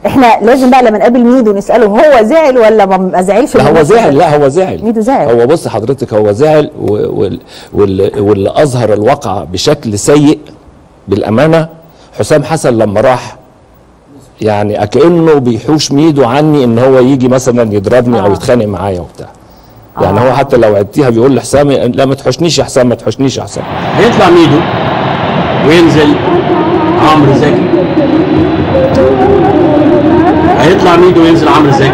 احنا لازم بقى لما نقابل ميدو نساله هو زعل ولا ما ما زعلش لا هو لما- زعل لا هو زعل ميدو زعل. هو بص حضرتك هو زعل و- وال- وال- واللي اظهر الواقع بشكل سيء بالامانه حسام حسن لما راح يعني كانه بيحوش ميدو عني ان هو يجي مثلا يضربني او آه. يتخانق معايا وبتاع يعني هو حتى لو عدتيها بيقول لحسام لا ما تحوشنيش يا حسام ما تحوشنيش يا حسام هيطلع ميدو وينزل عمرو زكي هيطلع ميدو وينزل عمرو زكي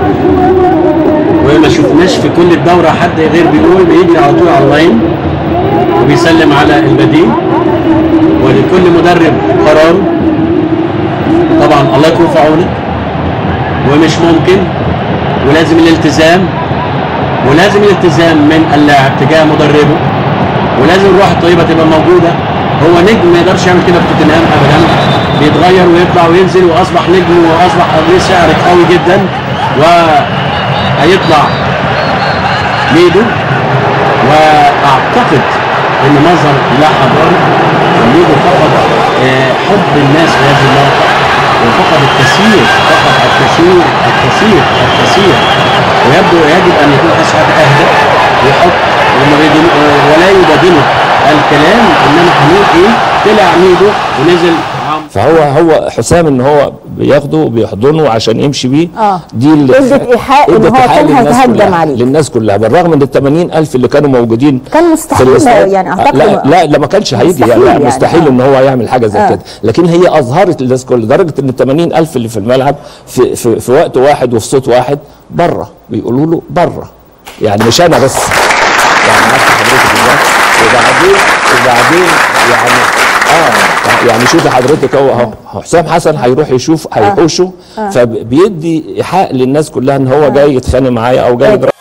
وما شفناش في كل الدورة حد غير بيقول بيجري على طول على اللاين وبيسلم على البديل ولكل مدرب قراره طبعا الله يكون في عونك ومش ممكن ولازم الالتزام ولازم الالتزام من اللاعب تجاه مدربه ولازم الروح الطيبه تبقى موجوده هو نجم ما يقدرش يعمل كده في توتنهام ابدا بيتغير ويطلع وينزل واصبح نجم واصبح ليه سعر قوي جدا وهيطلع ميدو واعتقد ان مظهر لا حضاري ميدو فقد آه، حب الناس في هذه اللقطه وفقد الكثير فقد الكثير الكثير الكثير ويبدو يجب ان يكون اسعد اهدى ويحط وما بيدل- ولا يبادله الكلام انما هنقول ايه طلع ميدو ونزل عمرو فهو هو حسام ان هو بياخده وبيحضنه عشان يمشي بيه آه. دي اللي ادت إيحاء إن ادت هو إيحاء كان للناس هيتهجم كلها- عليه. للناس كلها بالرغم من ال 80 الف اللي كانوا موجودين كان مستحيل في الاستاد. يعني أعتقد لا لا, لا ما كانش هيجي مستحيل يعني, لا يعني، مستحيل آه. ان هو يعمل حاجه زي آه. كده لكن هي اظهرت للناس كل لدرجه ان ال 80 الف اللي في الملعب في, في, في وقت واحد وفي صوت واحد بره بيقولوا له بره يعني مش انا بس يعني عارف حضرتك ازاي وبعدين وبعدين يعني اه يعني شوفي حضرتك هو اهو حسام حسن هيروح يشوف هيحوشه فبيدي ايحاء للناس كلها ان هو جاي يتخانق معايا او جاي طيب. يضرب